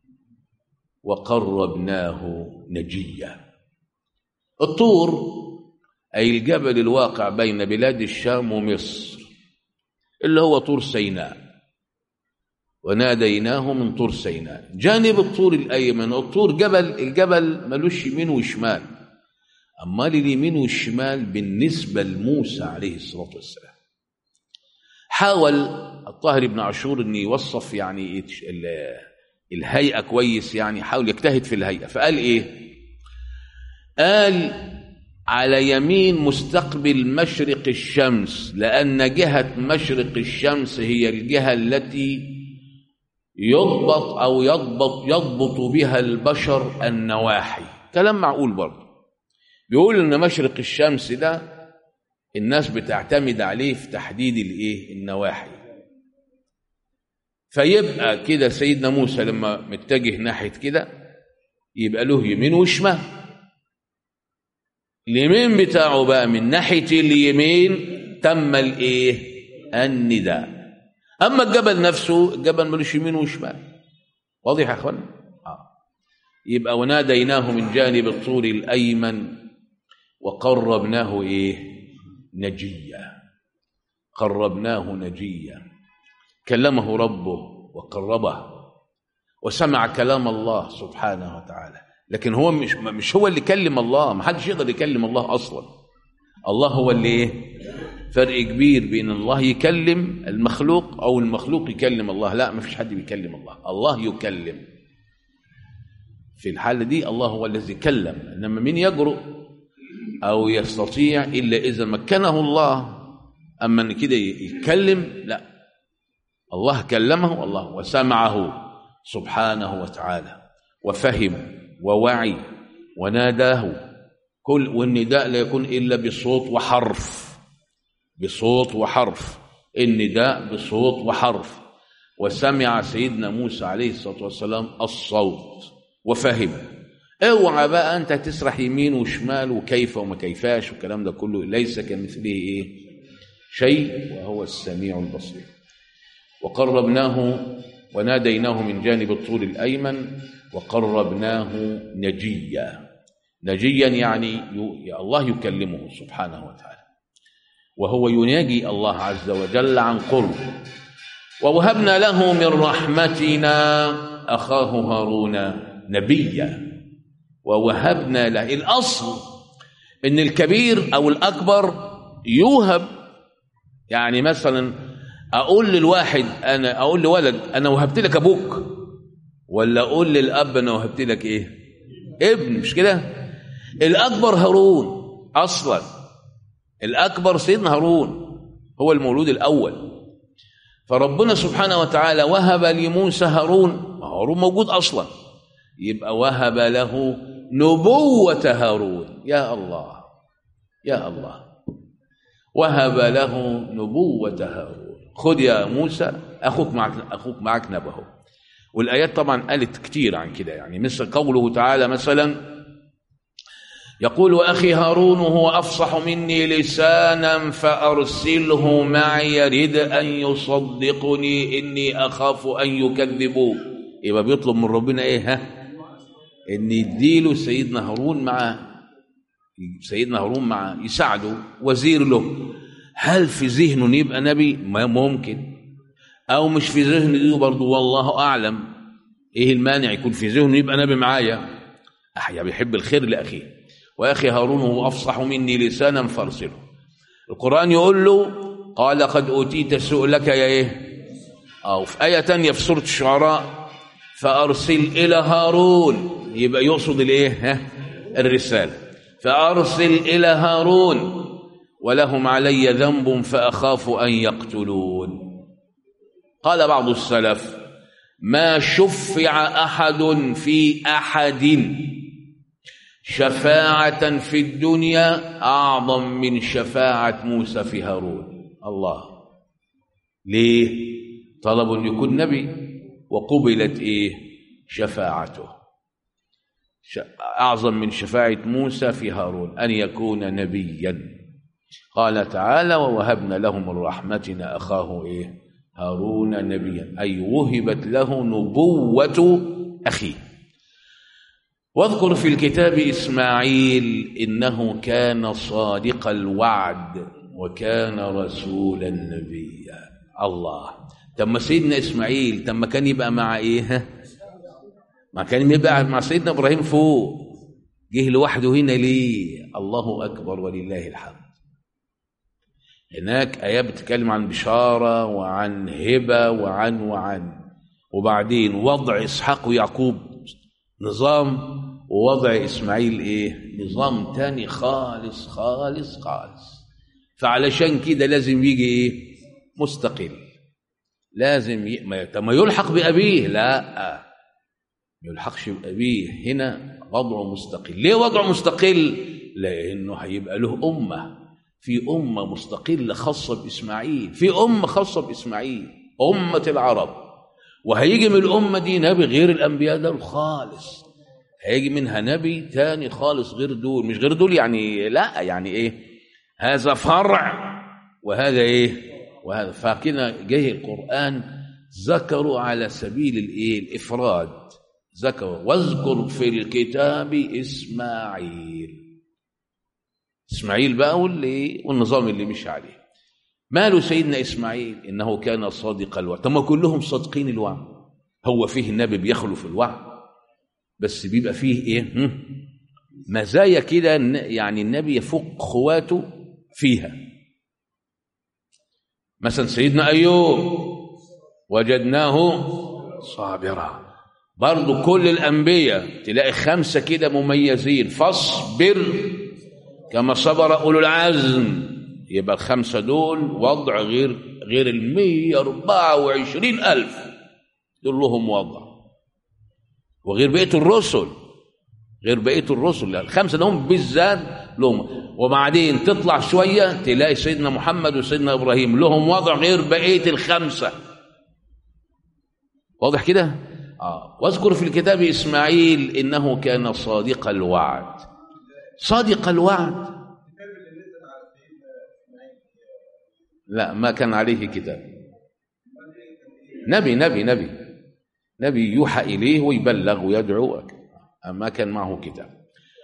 وقربناه نجيا الطور أي الجبل الواقع بين بلاد الشام ومصر اللي هو طور سيناء وناديناه من طور سيناء جانب الطور الأيمن الطور جبل الجبل ملوش يمين وشمال أما اليمين والشمال بالنسبة لموسى عليه الصلاة والسلام حاول الطاهر بن عاشور أن يوصف يعني الهيئة كويس يعني حاول يجتهد في الهيئة فقال إيه قال على يمين مستقبل مشرق الشمس لأن جهة مشرق الشمس هي الجهة التي يضبط أو يضبط يضبط بها البشر النواحي كلام معقول برضه بيقول إن مشرق الشمس ده الناس بتعتمد عليه في تحديد الإيه النواحي فيبقى كده سيدنا موسى لما متجه ناحية كده يبقى له يمين وشمال اليمين بتاعه بقى من ناحية اليمين تم الايه النداء اما الجبل نفسه الجبل ملوش يمين وشمال واضح يا اخوان آه. يبقى وناديناه من جانب الطور الايمن وقربناه ايه نجيا قربناه نجيا كلمه ربه وقربه وسمع كلام الله سبحانه وتعالى لكن هو مش مش هو اللي كلم الله ما حدش يقدر يكلم الله اصلا الله هو اللي ايه فرق كبير بين الله يكلم المخلوق او المخلوق يكلم الله لا ما فيش حد بيكلم الله الله يكلم في الحاله دي الله هو الذي كلم انما من يجرؤ او يستطيع الا اذا مكنه الله اما ان كده يتكلم لا الله كلمه الله وسمعه سبحانه وتعالى وفهم ووعي وناداه كل والنداء لا يكون الا بصوت وحرف بصوت وحرف النداء بصوت وحرف وسمع سيدنا موسى عليه الصلاه والسلام الصوت وفهم اوعى بقى انت تسرح يمين وشمال وكيف وما كيفاش والكلام ده كله ليس كمثله ايه شيء وهو السميع البصير وقربناه وناديناه من جانب الطول الايمن وقربناه نجيا نجيا يعني الله يكلمه سبحانه وتعالى وهو يناجي الله عز وجل عن قرب ووهبنا له من رحمتنا اخاه هارون نبيا ووهبنا له الاصل ان الكبير او الاكبر يوهب يعني مثلا اقول للواحد انا اقول لولد انا وهبت لك ابوك ولا اقول للاب انا وهبت لك ايه ابن مش كده الاكبر هارون اصلا الاكبر سيدنا هارون هو المولود الاول فربنا سبحانه وتعالى وهب لموسى هارون هارون موجود اصلا يبقى وهب له نبوة هارون يا الله يا الله وهب له نبوة هارون خذ يا موسى اخوك معك اخوك معك نبهه والايات طبعا قالت كتير عن كده يعني مثل قوله تعالى مثلا يقول اخي هارون هو افصح مني لسانا فارسله معي يرد ان يصدقني اني اخاف ان يكذبوا يبقى بيطلب من ربنا ايه ها ان يديله سيدنا هارون مع سيدنا هارون مع يساعده وزير له هل في ذهنه يبقى نبي ما ممكن او مش في ذهنه دي برضه والله اعلم ايه المانع يكون في ذهنه يبقى نبي معايا احيا بيحب الخير لاخيه واخي هارون هو افصح مني لسانا فارسله القران يقول له قال قد اوتيت سؤلك يا ايه او في ايه تانية في سوره الشعراء فارسل الى هارون يبقى يقصد الايه ها الرساله فارسل الى هارون ولهم علي ذنب فاخاف ان يقتلون قال بعض السلف ما شفع احد في احد شفاعه في الدنيا اعظم من شفاعه موسى في هارون الله ليه طلبوا ان يكون نبي وقبلت ايه شفاعته اعظم من شفاعه موسى في هارون ان يكون نبيا قال تعالى ووهبنا له من رحمتنا اخاه ايه هارون نبيا أي وهبت له نبوة أخيه واذكر في الكتاب إسماعيل إنه كان صادق الوعد وكان رسولا نبيا الله تم سيدنا إسماعيل تم كان يبقى مع إيه ما كان يبقى مع سيدنا إبراهيم فوق جه لوحده هنا ليه الله أكبر ولله الحمد هناك آيات بتتكلم عن بشارة وعن هبة وعن وعن وبعدين وضع اسحاق ويعقوب نظام ووضع اسماعيل ايه نظام تاني خالص خالص خالص فعلشان كده لازم يجي ايه مستقل لازم ي... ما طب ما يلحق بابيه لا ما يلحقش بابيه هنا وضعه مستقل ليه وضعه مستقل لانه هيبقى له امه في امه مستقله خاصه باسماعيل في امه خاصه باسماعيل امه العرب وهيجي من الامه دي نبي غير الانبياء دول خالص هيجي منها نبي تاني خالص غير دول مش غير دول يعني لا يعني ايه هذا فرع وهذا ايه وهذا فكده جه القران ذكروا على سبيل الايه الافراد ذكروا واذكر في الكتاب اسماعيل اسماعيل بقى واللي والنظام اللي مشي عليه ماله سيدنا اسماعيل انه كان صادق الوعد طب ما كلهم صادقين الوعد هو فيه النبي بيخلو في الوعد بس بيبقى فيه ايه هم؟ مزايا كده يعني النبي يفوق خواته فيها مثلا سيدنا ايوب وجدناه صابرا برضو كل الانبياء تلاقي خمسه كده مميزين فاصبر كما صبر اولو العزم يبقى الخمسه دول وضع غير غير ال 124 الف دول لهم وضع وغير بقيه الرسل غير بقيه الرسل الخمسه دول بالذات لهم وبعدين تطلع شويه تلاقي سيدنا محمد وسيدنا ابراهيم لهم وضع غير بقيه الخمسه واضح كده اه واذكر في الكتاب اسماعيل انه كان صادق الوعد صادق الوعد لا ما كان عليه كتاب نبي نبي نبي نبي يوحى إليه ويبلغ ويدعو ما كان معه كتاب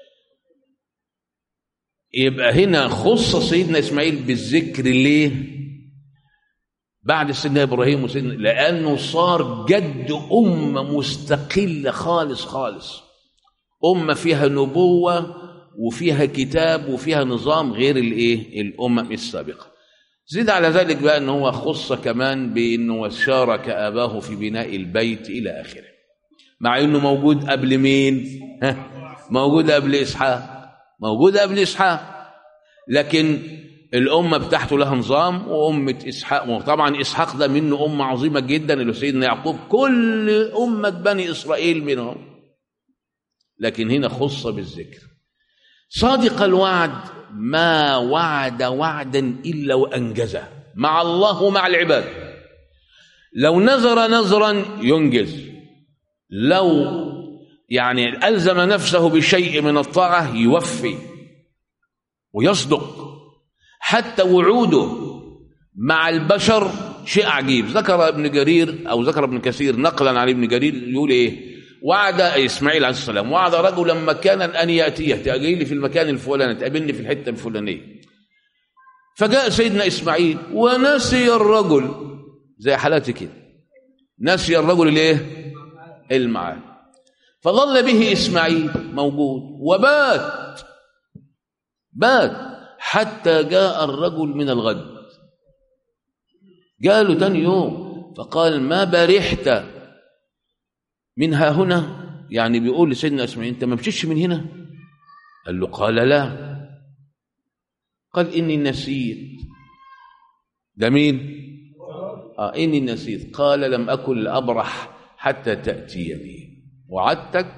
يبقى هنا خص سيدنا إسماعيل بالذكر ليه بعد سيدنا إبراهيم وسيدنا لأنه صار جد أمة مستقلة خالص خالص أمة فيها نبوة وفيها كتاب وفيها نظام غير الإيه الأمم السابقة زيد على ذلك بقى ان هو خص كمان بانه شارك اباه في بناء البيت الى اخره مع انه موجود قبل مين ها موجود قبل اسحاق موجود قبل اسحاق لكن الامه بتاعته لها نظام وامه اسحاق وطبعا اسحاق ده منه امه عظيمه جدا اللي سيدنا يعقوب كل امه بني اسرائيل منهم لكن هنا خص بالذكر صادق الوعد ما وعد وعدا الا وانجزه مع الله ومع العباد لو نذر نذرا ينجز لو يعني الزم نفسه بشيء من الطاعه يوفي ويصدق حتى وعوده مع البشر شيء عجيب ذكر ابن جرير او ذكر ابن كثير نقلا عن ابن جرير يقول ايه وعد اسماعيل عليه السلام وعد رجلا مكانا ان ياتيه تاجي لي في المكان الفلاني تقابلني في الحته الفلانيه فجاء سيدنا اسماعيل ونسي الرجل زي حالاتي كده نسي الرجل الايه المعاد فظل به اسماعيل موجود وبات بات حتى جاء الرجل من الغد جاء له تاني يوم فقال ما برحت منها هنا يعني بيقول لسيدنا اسماعيل انت ما مشيتش من هنا قال له قال لا قال اني نسيت ده مين آه اني نسيت قال لم اكن لابرح حتى تاتيني وعدتك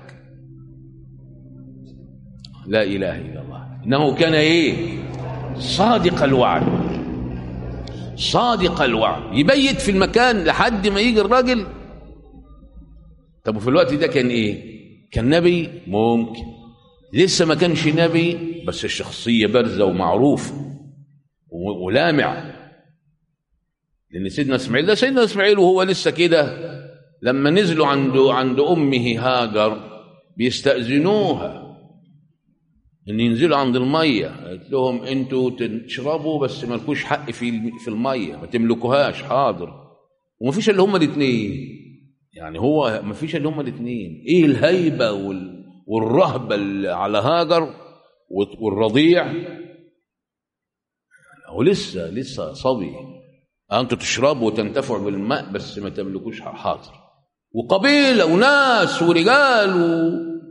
لا اله الا الله انه كان ايه صادق الوعد صادق الوعد يبيت في المكان لحد ما يجي الراجل طب وفي الوقت ده كان ايه كان نبي ممكن لسه ما كانش نبي بس الشخصية بارزة ومعروف ولامع لأن سيدنا إسماعيل ده سيدنا إسماعيل وهو لسه كده لما نزلوا عند عند أمه هاجر بيستأذنوها إن ينزلوا عند المية قالت لهم أنتوا تشربوا بس مالكوش حق في في المية ما تملكوهاش حاضر وما فيش إلا هما الاتنين يعني هو ما فيش الا هما الاثنين ايه الهيبه وال... والرهبه اللي على هاجر والرضيع هو لسه لسه صبي انتوا تشربوا وتنتفعوا بالماء بس ما تملكوش حاضر وقبيلة وناس ورجال و...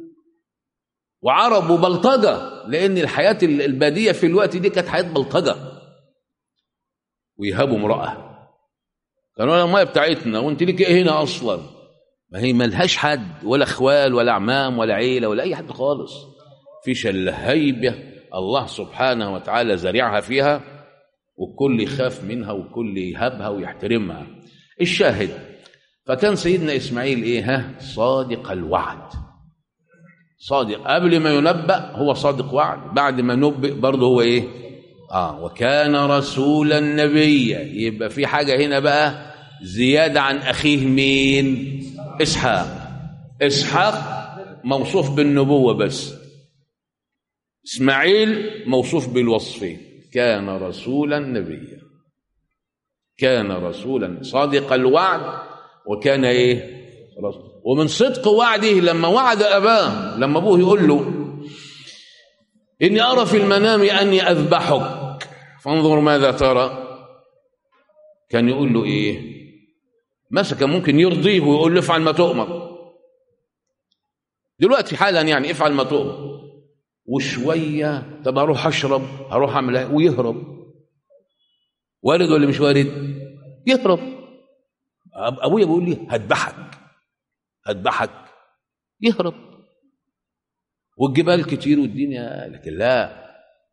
وعرب وبلطجة لأن الحياة البادية في الوقت دي كانت حياة بلطجة ويهابوا امرأة قالوا المية بتاعتنا وانت ليك ايه هنا اصلا ما هي ملهاش حد ولا اخوال ولا اعمام ولا عيله ولا اي حد خالص فيش الا هيبه الله سبحانه وتعالى زرعها فيها والكل يخاف منها والكل يهابها ويحترمها الشاهد فكان سيدنا اسماعيل ايه ها صادق الوعد صادق قبل ما ينبأ هو صادق وعد بعد ما نبئ برضه هو ايه اه وكان رسولا نبيا يبقى في حاجه هنا بقى زياده عن اخيه مين اسحاق اسحاق موصوف بالنبوه بس اسماعيل موصوف بالوصفين كان رسولا نبيا كان رسولا صادق الوعد وكان ايه رسول ومن صدق وعده لما وعد اباه لما ابوه يقول له اني ارى في المنام اني اذبحك فانظر ماذا ترى كان يقول له ايه مثلا كان ممكن يرضيه ويقول له افعل ما تؤمر دلوقتي حالا يعني افعل ما تؤمر وشويه طب هروح اشرب هروح اعمل ايه ويهرب وارد ولا مش وارد يهرب ابويا بيقول لي هذبحك هذبحك يهرب والجبال كتير والدنيا لكن لا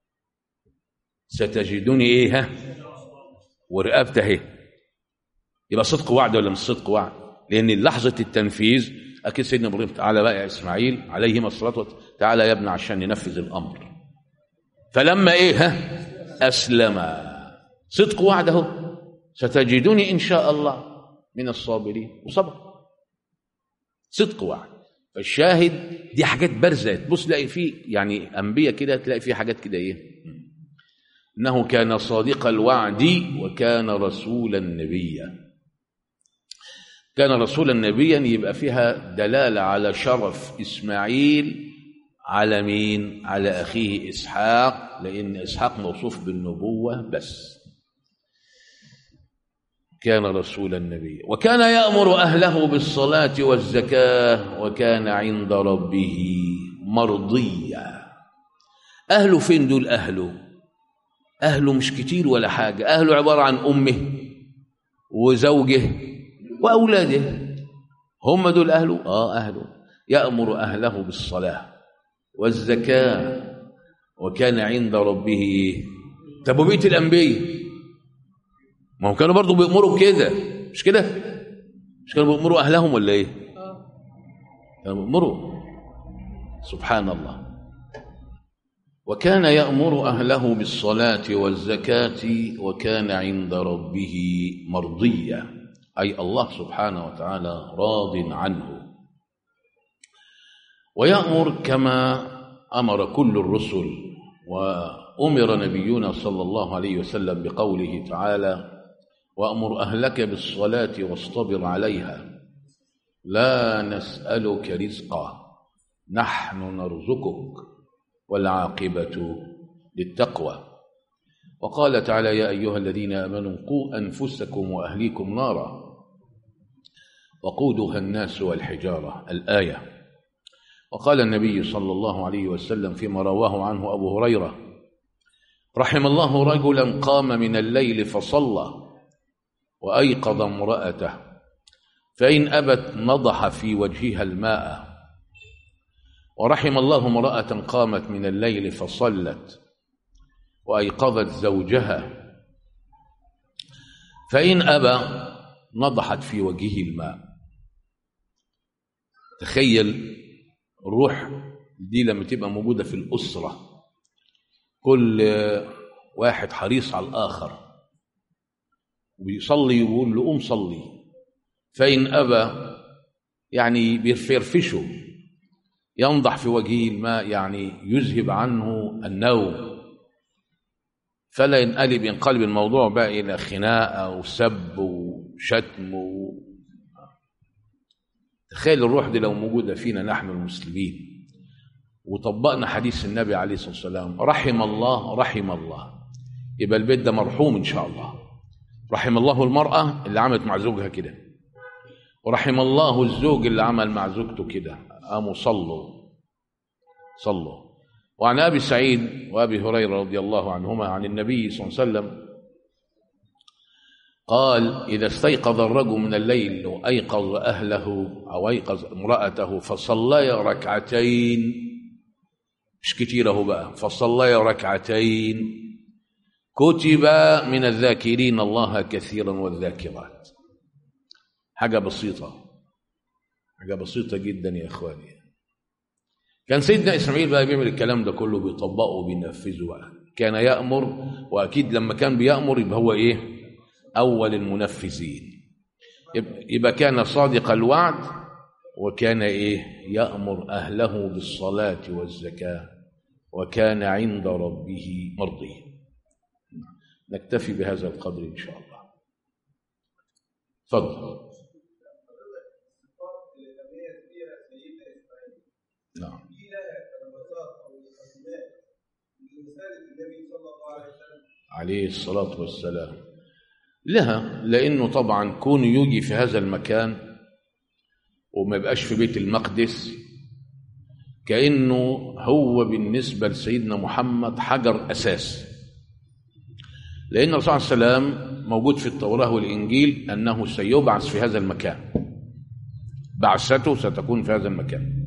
ستجدوني ايه ها ورقبته اهي يبقى صدق وعد ولا مش صدق وعد لان لحظه التنفيذ اكيد سيدنا ابراهيم تعالى بقى يا اسماعيل عليهما الصلاه والسلام تعالى يا ابني عشان ينفذ الامر فلما ايه ها اسلم صدق وعده ستجدوني ان شاء الله من الصابرين وصبر صدق وعد فالشاهد دي حاجات بارزه تبص تلاقي فيه يعني انبياء كده تلاقي فيه حاجات كده ايه انه كان صادق الوعد وكان رسولا نبيا كان رسولا نبيا يبقى فيها دلاله على شرف اسماعيل على مين على اخيه اسحاق لان اسحاق موصوف بالنبوه بس كان رسولا نبيا وكان يامر اهله بالصلاه والزكاه وكان عند ربه مرضيا اهله فين دول اهله اهله مش كتير ولا حاجه اهله عباره عن امه وزوجه واولاده هم دول اهله اه اهله يامر اهله بالصلاه والزكاه وكان عند ربه طب وبقيه الانبياء ما هم كانوا برضه بيأمروا كده مش كده مش كانوا بيأمروا أهلهم ولا إيه كانوا بيأمروا سبحان الله وكان يأمر أهله بالصلاة والزكاة وكان عند ربه مرضيا أي الله سبحانه وتعالى راض عنه ويأمر كما أمر كل الرسل وأمر نبينا صلى الله عليه وسلم بقوله تعالى وأمر أهلك بالصلاة واصطبر عليها لا نسألك رزقا نحن نرزقك والعاقبة للتقوى وقال تعالى يا أيها الذين آمنوا قوا أنفسكم وأهليكم نارا وقودها الناس والحجارة الآية وقال النبي صلى الله عليه وسلم فيما رواه عنه أبو هريرة رحم الله رجلا قام من الليل فصلى وأيقظ امرأته فإن أبت نضح في وجهها الماء ورحم الله امرأة قامت من الليل فصلت وأيقظت زوجها فإن أبى نضحت في وجهه الماء تخيل الروح دي لما تبقى موجودة في الأسرة كل واحد حريص على الآخر وبيصلي ويقول له قوم صلي فإن أبى يعني بيرفرفشه ينضح في وجهه الماء يعني يذهب عنه النوم فلا ينقلب ينقلب الموضوع بقى إلى خناقة وسب وشتم و... تخيل الروح دي لو موجودة فينا نحن المسلمين وطبقنا حديث النبي عليه الصلاة والسلام رحم الله رحم الله يبقى البيت ده مرحوم إن شاء الله رحم الله المرأة اللي عملت مع زوجها كده ورحم الله الزوج اللي عمل مع زوجته كده قاموا صلوا صلوا وعن ابي سعيد وابي هريره رضي الله عنهما عن النبي صلى الله عليه وسلم قال اذا استيقظ الرجل من الليل وايقظ اهله او ايقظ امراته فصليا ركعتين مش كتير اهو بقى فصليا ركعتين كتب من الذاكرين الله كثيرا والذاكرات حاجه بسيطه حاجه بسيطه جدا يا اخواني كان سيدنا اسماعيل بقى بيعمل الكلام ده كله بيطبقه وبينفذه بقى كان يامر واكيد لما كان بيامر يبقى هو ايه اول المنفذين يبقى كان صادق الوعد وكان ايه يامر اهله بالصلاه والزكاه وكان عند ربه مرضيا نكتفي بهذا القدر ان شاء الله تفضل نعم عليه الصلاة والسلام لها لأنه طبعا كون يجي في هذا المكان وما يبقاش في بيت المقدس كأنه هو بالنسبة لسيدنا محمد حجر أساس لأن الرسول صلى الله عليه وسلم موجود في التوراة والإنجيل أنه سيبعث في هذا المكان بعثته ستكون في هذا المكان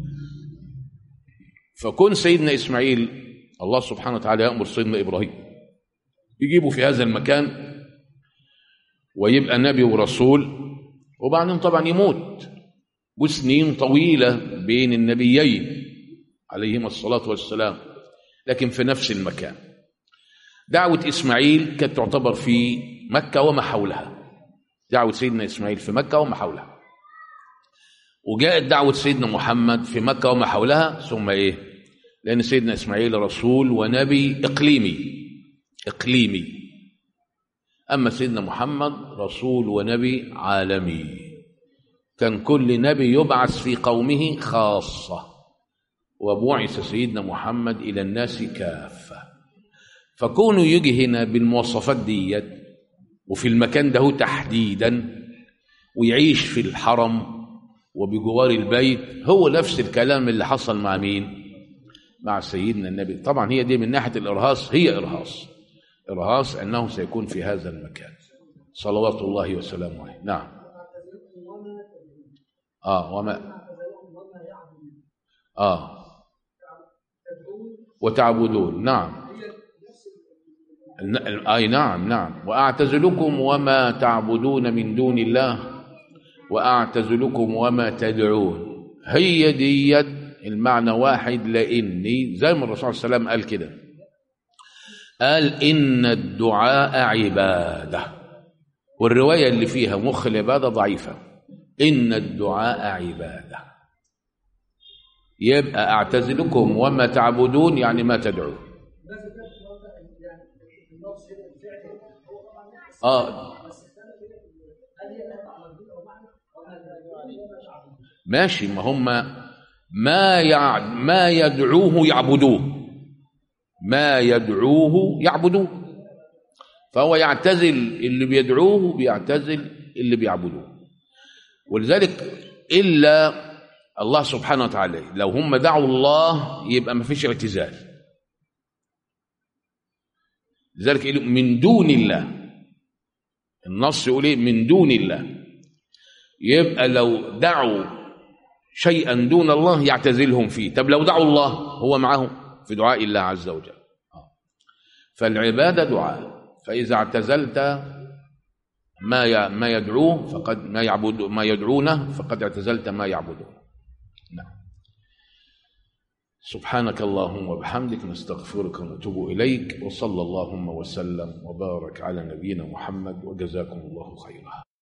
فكون سيدنا إسماعيل الله سبحانه وتعالى يأمر سيدنا إبراهيم يجيبه في هذا المكان ويبقى نبي ورسول وبعدين طبعا يموت وسنين طويلة بين النبيين عليهما الصلاة والسلام لكن في نفس المكان دعوة إسماعيل كانت تعتبر في مكة وما حولها دعوة سيدنا إسماعيل في مكة وما حولها وجاءت دعوة سيدنا محمد في مكة وما حولها ثم إيه لأن سيدنا إسماعيل رسول ونبي إقليمي إقليمي أما سيدنا محمد رسول ونبي عالمي كان كل نبي يبعث في قومه خاصة وبعث سيدنا محمد إلى الناس كافة فكونه يجي هنا بالمواصفات ديت وفي المكان ده تحديدا ويعيش في الحرم وبجوار البيت هو نفس الكلام اللي حصل مع مين مع سيدنا النبي طبعا هي دي من ناحية الإرهاص هي إرهاص إرهاص أنه سيكون في هذا المكان صلوات الله وسلامه عليه نعم آه وما آه وتعبدون نعم أي نعم نعم وأعتزلكم وما تعبدون من دون الله وأعتزلكم وما تدعون هي ديت المعنى واحد لأني زي ما الرسول صلى الله عليه وسلم قال كده قال إن الدعاء عبادة والرواية اللي فيها مخ العبادة ضعيفة إن الدعاء عبادة يبقى أعتزلكم وما تعبدون يعني ما تدعون آه ماشي ما هم ما يع... ما يدعوه يعبدوه ما يدعوه يعبدوه فهو يعتزل اللي بيدعوه بيعتزل اللي بيعبدوه ولذلك إلا الله سبحانه وتعالى لو هم دعوا الله يبقى ما فيش اعتزال لذلك من دون الله النص يقول ايه من دون الله يبقى لو دعوا شيئا دون الله يعتزلهم فيه طب لو دعوا الله هو معهم في دعاء الله عز وجل فالعبادة دعاء فإذا اعتزلت ما ما يدعوه فقد ما يعبد ما يدعونه فقد اعتزلت ما يعبدون نعم سبحانك اللهم وبحمدك نستغفرك ونتوب إليك وصلى اللهم وسلم وبارك على نبينا محمد وجزاكم الله خيرا